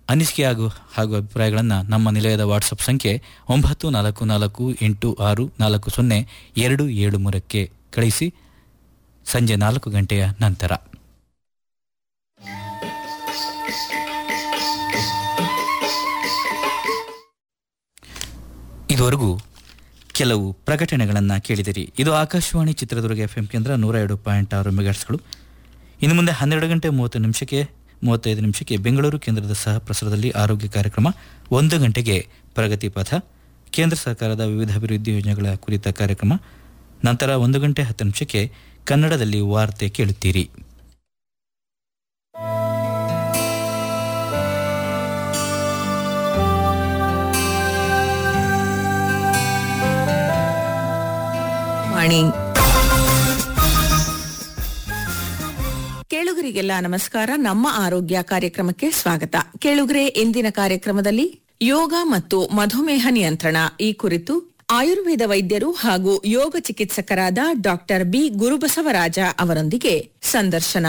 ಅನಿಸಿಕೆ ಹಾಗೂ ಹಾಗೂ ಅಭಿಪ್ರಾಯಗಳನ್ನು ನಮ್ಮ ನಿಲಯದ ವಾಟ್ಸಪ್ ಸಂಖ್ಯೆ ಒಂಬತ್ತು ನಾಲ್ಕು ನಾಲ್ಕು ಎಂಟು ಆರು ನಾಲ್ಕು ಸೊನ್ನೆ ಎರಡು ಏಳು ಮೂರಕ್ಕೆ ಕಳಿಸಿ ಸಂಜೆ ನಾಲ್ಕು ಗಂಟೆಯ ನಂತರ ಇದುವರೆಗೂ ಕೆಲವು ಪ್ರಕಟಣೆಗಳನ್ನು ಕೇಳಿದಿರಿ ಇದು ಆಕಾಶವಾಣಿ ಚಿತ್ರದುರ್ಗ ಎಫ್ ಎಂ ಕೇಂದ್ರ ನೂರ ಎರಡು ಪಾಯಿಂಟ್ ಆರು ಮೆಗಾಟ್ಸ್ಗಳು ಇನ್ನು ಮುಂದೆ ಹನ್ನೆರಡು ಗಂಟೆ ಮೂವತ್ತು ನಿಮಿಷಕ್ಕೆ ಮೂವತ್ತೈದು ನಿಮಿಷಕ್ಕೆ ಬೆಂಗಳೂರು ಕೇಂದ್ರದ ಸಹ ಪ್ರಸಾರದಲ್ಲಿ ಆರೋಗ್ಯ ಕಾರ್ಯಕ್ರಮ ಒಂದು ಗಂಟೆಗೆ ಪ್ರಗತಿ ಪಥ ಕೇಂದ್ರ ಸರ್ಕಾರದ ವಿವಿಧ ಅಭಿವೃದ್ಧಿ ಯೋಜನೆಗಳ ಕುರಿತ ಕಾರ್ಯಕ್ರಮ ನಂತರ ಒಂದು ಗಂಟೆ ಹತ್ತು ನಿಮಿಷಕ್ಕೆ ಕನ್ನಡದಲ್ಲಿ ವಾರ್ತೆ ಕೇಳುತ್ತೀರಿ ವಾಣಿ ಕೇಳುಗರಿಗೆಲ್ಲ ನಮಸ್ಕಾರ ನಮ್ಮ ಆರೋಗ್ಯ ಕಾರ್ಯಕ್ರಮಕ್ಕೆ ಸ್ವಾಗತ ಕೇಳುಗರೆ ಇಂದಿನ ಕಾರ್ಯಕ್ರಮದಲ್ಲಿ ಯೋಗ ಮತ್ತು ಮಧುಮೇಹ ನಿಯಂತ್ರಣ ಈ ಕುರಿತು ಆಯುರ್ವೇದ ವೈದ್ಯರು ಹಾಗೂ ಯೋಗ ಚಿಕಿತ್ಸಕರಾದ ಡಾಕ್ಟರ್ ಬಿ ಗುರುಬಸವರಾಜ ಅವರೊಂದಿಗೆ ಸಂದರ್ಶನ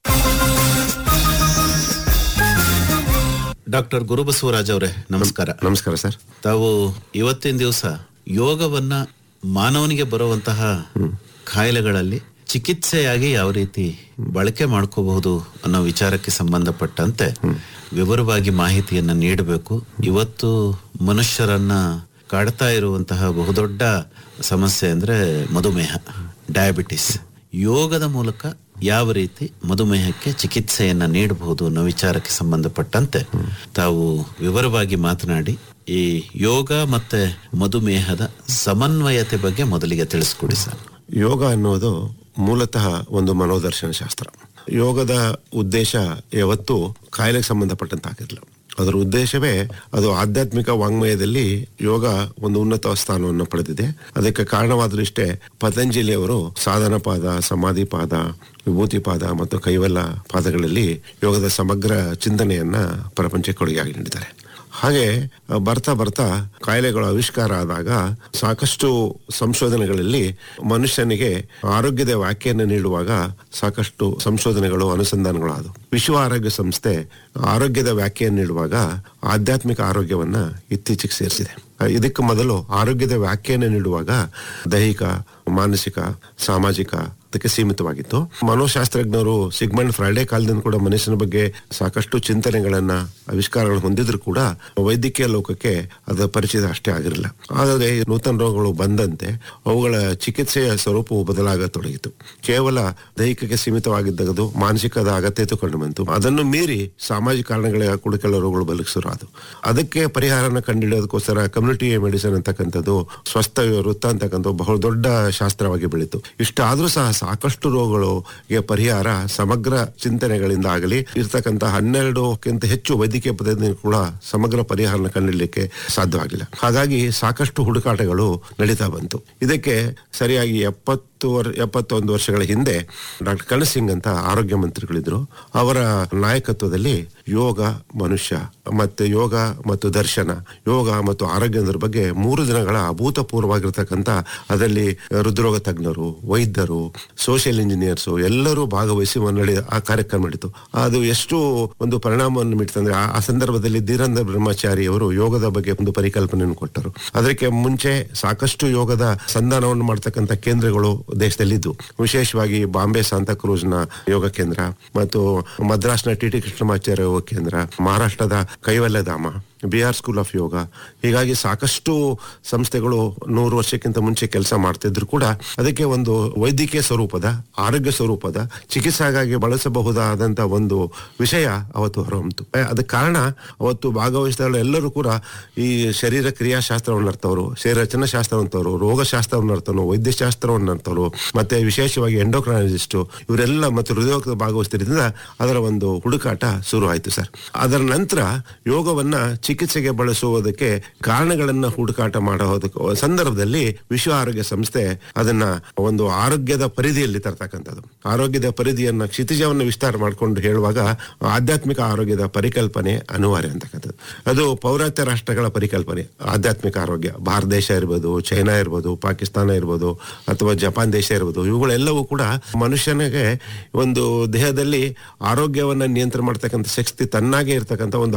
ಡಾಕ್ಟರ್ ಗುರುಬಸವರಾಜ್ ಅವರೇ ನಮಸ್ಕಾರ ನಮಸ್ಕಾರ ಸರ್ ತಾವು ಇವತ್ತಿನ ದಿವಸ ಯೋಗವನ್ನ ಮಾನವನಿಗೆ ಬರುವಂತಹ ಕಾಯಿಲೆಗಳಲ್ಲಿ ಚಿಕಿತ್ಸೆಯಾಗಿ ಯಾವ ರೀತಿ ಬಳಕೆ ಮಾಡ್ಕೋಬಹುದು ಅನ್ನೋ ವಿಚಾರಕ್ಕೆ ಸಂಬಂಧಪಟ್ಟಂತೆ ವಿವರವಾಗಿ ಮಾಹಿತಿಯನ್ನ ನೀಡಬೇಕು ಇವತ್ತು ಮನುಷ್ಯರನ್ನ ಕಾಡ್ತಾ ಇರುವಂತಹ ಬಹುದೊಡ್ಡ ಸಮಸ್ಯೆ ಅಂದ್ರೆ ಮಧುಮೇಹ ಡಯಾಬಿಟಿಸ್ ಯೋಗದ ಮೂಲಕ ಯಾವ ರೀತಿ ಮಧುಮೇಹಕ್ಕೆ ಚಿಕಿತ್ಸೆಯನ್ನ ನೀಡಬಹುದು ಅನ್ನೋ ವಿಚಾರಕ್ಕೆ ಸಂಬಂಧಪಟ್ಟಂತೆ ತಾವು ವಿವರವಾಗಿ ಮಾತನಾಡಿ ಈ ಯೋಗ ಮತ್ತೆ ಮಧುಮೇಹದ ಸಮನ್ವಯತೆ ಬಗ್ಗೆ ಮೊದಲಿಗೆ ತಿಳಿಸ್ಕೊಡಿ ಸರ್ ಯೋಗ ಅನ್ನೋದು ಮೂಲತಃ ಒಂದು ಮನೋದರ್ಶನ ಶಾಸ್ತ್ರ ಯೋಗದ ಉದ್ದೇಶ ಯಾವತ್ತೂ ಕಾಯಿಲೆಗೆ ಸಂಬಂಧಪಟ್ಟಂತಾಗಿರಲಿಲ್ಲ ಅದರ ಉದ್ದೇಶವೇ ಅದು ಆಧ್ಯಾತ್ಮಿಕ ವಾಂಗ್ಮಯದಲ್ಲಿ ಯೋಗ ಒಂದು ಉನ್ನತ ಸ್ಥಾನವನ್ನು ಪಡೆದಿದೆ ಅದಕ್ಕೆ ಕಾರಣವಾದ್ರಿಷ್ಟೇ ಪತಂಜಲಿಯವರು ಸಾಧನ ಪಾದ ಸಮಾಧಿ ಪಾದ ವಿಭೂತಿ ಪಾದ ಮತ್ತು ಕೈವಲ್ಲ ಪಾದಗಳಲ್ಲಿ ಯೋಗದ ಸಮಗ್ರ ಚಿಂತನೆಯನ್ನ ಪ್ರಪಂಚಕ್ಕೆ ಕೊಡುಗೆಯಾಗಿ ನೀಡಿದ್ದಾರೆ ಹಾಗೆ ಅಹ್, ಬರ್ತಾ ಬರ್ತಾ ಕಾಯಿಲೆಗಳು ಆವಿಷ್ಕಾರ ಆದಾಗ ಸಾಕಷ್ಟು ಸಂಶೋಧನೆಗಳಲ್ಲಿ ಮನುಷ್ಯನಿಗೆ ಆರೋಗ್ಯದ ವ್ಯಾಖ್ಯೆಯನ್ನು ನೀಡುವಾಗ ಸಾಕಷ್ಟು ಸಂಶೋಧನೆಗಳು ಅನುಸಂಧಾನಗಳು ಆದವು ವಿಶ್ವ ಆರೋಗ್ಯ ಸಂಸ್ಥೆ ಆರೋಗ್ಯದ ವ್ಯಾಖ್ಯೆಯನ್ನು ನೀಡುವಾಗ ಆಧ್ಯಾತ್ಮಿಕ ಆರೋಗ್ಯವನ್ನ ಇತ್ತೀಚೆಗೆ ಸೇರಿಸಿದೆ ಅಹ್, ಇದಕ್ಕೆ ಮೊದಲು ಆರೋಗ್ಯದ ವ್ಯಾಖ್ಯೆಯನ್ನು ನೀಡುವಾಗ ದೈಹಿಕ ಮಾನಸಿಕ ಸಾಮಾಜಿಕ ಅದಕ್ಕೆ ಸೀಮಿತವಾಗಿತ್ತು ಮನೋಶಾಸ್ತ್ರಜ್ಞರು ಸಿಗ್ಮಂಡ್ ಫ್ರೈಡೆ ಕಾಲದಿಂದ ಕೂಡ ಮನುಷ್ಯನ ಬಗ್ಗೆ ಸಾಕಷ್ಟು ಚಿಂತನೆಗಳನ್ನ ಆವಿಷ್ಕಾರಗಳನ್ನು ಹೊಂದಿದ್ರು ಕೂಡ ವೈದ್ಯಕೀಯ ಲೋಕಕ್ಕೆ ಅದರ ಪರಿಚಿತ ಅಷ್ಟೇ ಆಗಿರಲಿಲ್ಲ ಆದರೆ ಈ ನೂತನ ರೋಗಗಳು ಬಂದಂತೆ ಅವುಗಳ ಚಿಕಿತ್ಸೆಯ ಸ್ವರೂಪವು ಬದಲಾಗತೊಡಗಿತು ಕೇವಲ ದೈಹಿಕಕ್ಕೆ ಸೀಮಿತವಾಗಿದ್ದದು ಮಾನಸಿಕದ ಅಗತ್ಯತೆ ಕಂಡು ಬಂತು ಅದನ್ನು ಮೀರಿ ಸಾಮಾಜಿಕ ಕಾರಣಗಳ ಕೂಡ ಕೆಲವು ರೋಗಗಳು ಬಲಕ್ಕೆ ಶುರು ಆದವು ಅದಕ್ಕೆ ಪರಿಹಾರನ ಕಂಡುಹಿಡಿಯೋದಕ್ಕೋಸ್ಕರ ಕಮ್ಯುನಿಟಿ ಮೆಡಿಸಿನ್ ಅಂತಕ್ಕಂಥದ್ದು ಸ್ವಸ್ಥ ವೃತ್ತ ಅಂತಕ್ಕಂಥ ಬಹು ದೊಡ್ಡ ಶಾಸ್ತ್ರವಾಗಿ ಬೆಳೀತು ಇಷ್ಟಾದ್ರೂ ಸಹ ಸಾಕಷ್ಟು ರೋಗಗಳಿಗೆ ಪರಿಹಾರ ಸಮಗ್ರ ಚಿಂತನೆಗಳಿಂದ ಆಗಲಿ ಇರ್ತಕ್ಕಂಥ ಹನ್ನೆರಡುಕ್ಕಿಂತ ಹೆಚ್ಚು ವೈದ್ಯಕೀಯ ಪದ್ಧತಿ ಕೂಡ ಸಮಗ್ರ ಪರಿಹಾರನ ಕಂಡುಹಿಡಲಿಕ್ಕೆ ಸಾಧ್ಯವಾಗಿಲ್ಲ ಹಾಗಾಗಿ ಸಾಕಷ್ಟು ಹುಡುಕಾಟಗಳು ನಡೀತಾ ಬಂತು ಇದಕ್ಕೆ ಸರಿಯಾಗಿ ಎಪ್ಪತ್ತು ವರ್ ಎಪ್ಪತ್ತೊಂದು ವರ್ಷಗಳ ಹಿಂದೆ ಡಾಕ್ಟರ್ ಕರಣ್ ಸಿಂಗ್ ಅಂತ ಆರೋಗ್ಯ ಮಂತ್ರಿಗಳಿದ್ರು ಅವರ ನಾಯಕತ್ವದಲ್ಲಿ ಯೋಗ ಮನುಷ್ಯ ಮತ್ತೆ ಯೋಗ ಮತ್ತು ದರ್ಶನ ಯೋಗ ಮತ್ತು ಆರೋಗ್ಯದ ಬಗ್ಗೆ ಮೂರು ದಿನಗಳ ಅಭೂತಪೂರ್ವವಾಗಿರ್ತಕ್ಕಂಥ ಅದರಲ್ಲಿ ಹೃದ್ರೋಗ ತಜ್ಞರು ವೈದ್ಯರು ಸೋಷಿಯಲ್ ಇಂಜಿನಿಯರ್ಸ್ ಎಲ್ಲರೂ ಭಾಗವಹಿಸಿ ನಡೆ ಆ ಕಾರ್ಯಕ್ರಮ ನಡೀತು ಅದು ಎಷ್ಟು ಒಂದು ಪರಿಣಾಮವನ್ನು ಮಿಡ್ತಂದ್ರೆ ಆ ಆ ಸಂದರ್ಭದಲ್ಲಿ ಧೀರಂದ್ರ ಬ್ರಹ್ಮಚಾರಿ ಅವರು ಯೋಗದ ಬಗ್ಗೆ ಒಂದು ಪರಿಕಲ್ಪನೆಯನ್ನು ಕೊಟ್ಟರು ಅದಕ್ಕೆ ಮುಂಚೆ ಸಾಕಷ್ಟು ಯೋಗದ ಸಂಧಾನವನ್ನು ಮಾಡ್ತಕ್ಕಂಥ ಕೇಂದ್ರಗಳು ದೇಶದಲ್ಲಿದ್ದು ವಿಶೇಷವಾಗಿ ಬಾಂಬೆ ಸಾಂತಾಕ್ರೂಸ್ನ ಯೋಗ ಕೇಂದ್ರ ಮತ್ತು ಮದ್ರಾಸ್ನ ಟಿ ಟಿ ಕೃಷ್ಣಮಾಚಾರ್ಯ ಯೋಗ ಕೇಂದ್ರ ಮಹಾರಾಷ್ಟ್ರದ ಕೈವಲ್ಯಧಾಮ ಬಿಹಾರ್ ಸ್ಕೂಲ್ ಆಫ್ ಯೋಗ ಹೀಗಾಗಿ ಸಾಕಷ್ಟು ಸಂಸ್ಥೆಗಳು ನೂರು ವರ್ಷಕ್ಕಿಂತ ಮುಂಚೆ ಕೆಲಸ ಮಾಡ್ತಿದ್ರು ಕೂಡ ಅದಕ್ಕೆ ಒಂದು ವೈದ್ಯಕೀಯ ಸ್ವರೂಪದ ಆರೋಗ್ಯ ಸ್ವರೂಪದ ಚಿಕಿತ್ಸೆಗಾಗಿ ಬಳಸಬಹುದಾದಂತ ಒಂದು ವಿಷಯ ಅವತ್ತು ಹೊರಹೊಮ್ಮಿತು ಅದಕ್ಕೆ ಕಾರಣ ಅವತ್ತು ಭಾಗವಹಿಸಿದ ಎಲ್ಲರೂ ಕೂಡ ಈ ಶರೀರ ಕ್ರಿಯಾಶಾಸ್ತ್ರವನ್ನು ಅರ್ಥವರು ಶರೀರ ರಚನಾ ಶಾಸ್ತ್ರವಂತವರು ರೋಗಶಾಸ್ತ್ರವನ್ನು ಅರ್ಥನು ವೈದ್ಯಶಾಸ್ತ್ರವನ್ನು ಅರ್ಥವರು ಮತ್ತೆ ವಿಶೇಷವಾಗಿ ಎಂಡೋಕ್ರಾಲಜಿಸ್ಟ್ ಇವರೆಲ್ಲ ಮತ್ತು ಹೃದಯದ ಭಾಗವಹಿಸ್ತಿದ್ರಿಂದ ಅದರ ಒಂದು ಹುಡುಕಾಟ ಶುರು ಆಯಿತು ಸರ್ ಅದರ ನಂತರ ಯೋಗವನ್ನ ಚಿಕಿತ್ಸೆಗೆ ಬಳಸುವುದಕ್ಕೆ ಕಾರಣಗಳನ್ನ ಹುಡುಕಾಟ ಮಾಡೋದಕ್ಕೆ ಸಂದರ್ಭದಲ್ಲಿ ವಿಶ್ವ ಆರೋಗ್ಯ ಸಂಸ್ಥೆ ಅದನ್ನ ಒಂದು ಆರೋಗ್ಯದ ಪರಿಧಿಯಲ್ಲಿ ತರ್ತಕ್ಕಂಥದ್ದು ಆರೋಗ್ಯದ ಪರಿಧಿಯನ್ನ ಕ್ಷಿತಿಜವನ್ನು ವಿಸ್ತಾರ ಮಾಡಿಕೊಂಡು ಹೇಳುವಾಗ ಆಧ್ಯಾತ್ಮಿಕ ಆರೋಗ್ಯದ ಪರಿಕಲ್ಪನೆ ಅನಿವಾರ್ಯ ಅಂತಕ್ಕಂಥದ್ದು ಅದು ಪೌರಾತ್ಯ ರಾಷ್ಟ್ರಗಳ ಪರಿಕಲ್ಪನೆ ಆಧ್ಯಾತ್ಮಿಕ ಆರೋಗ್ಯ ಭಾರತ ದೇಶ ಇರ್ಬೋದು ಚೈನಾ ಇರ್ಬೋದು ಪಾಕಿಸ್ತಾನ ಇರ್ಬೋದು ಅಥವಾ ಜಪಾನ್ ದೇಶ ಇರ್ಬೋದು ಇವುಗಳೆಲ್ಲವೂ ಕೂಡ ಮನುಷ್ಯನಿಗೆ ಒಂದು ದೇಹದಲ್ಲಿ ಆರೋಗ್ಯವನ್ನ ನಿಯಂತ್ರಣ ಮಾಡ್ತಕ್ಕಂಥ ಶಕ್ತಿ ತನ್ನಾಗೆ ಇರ್ತಕ್ಕಂಥ ಒಂದು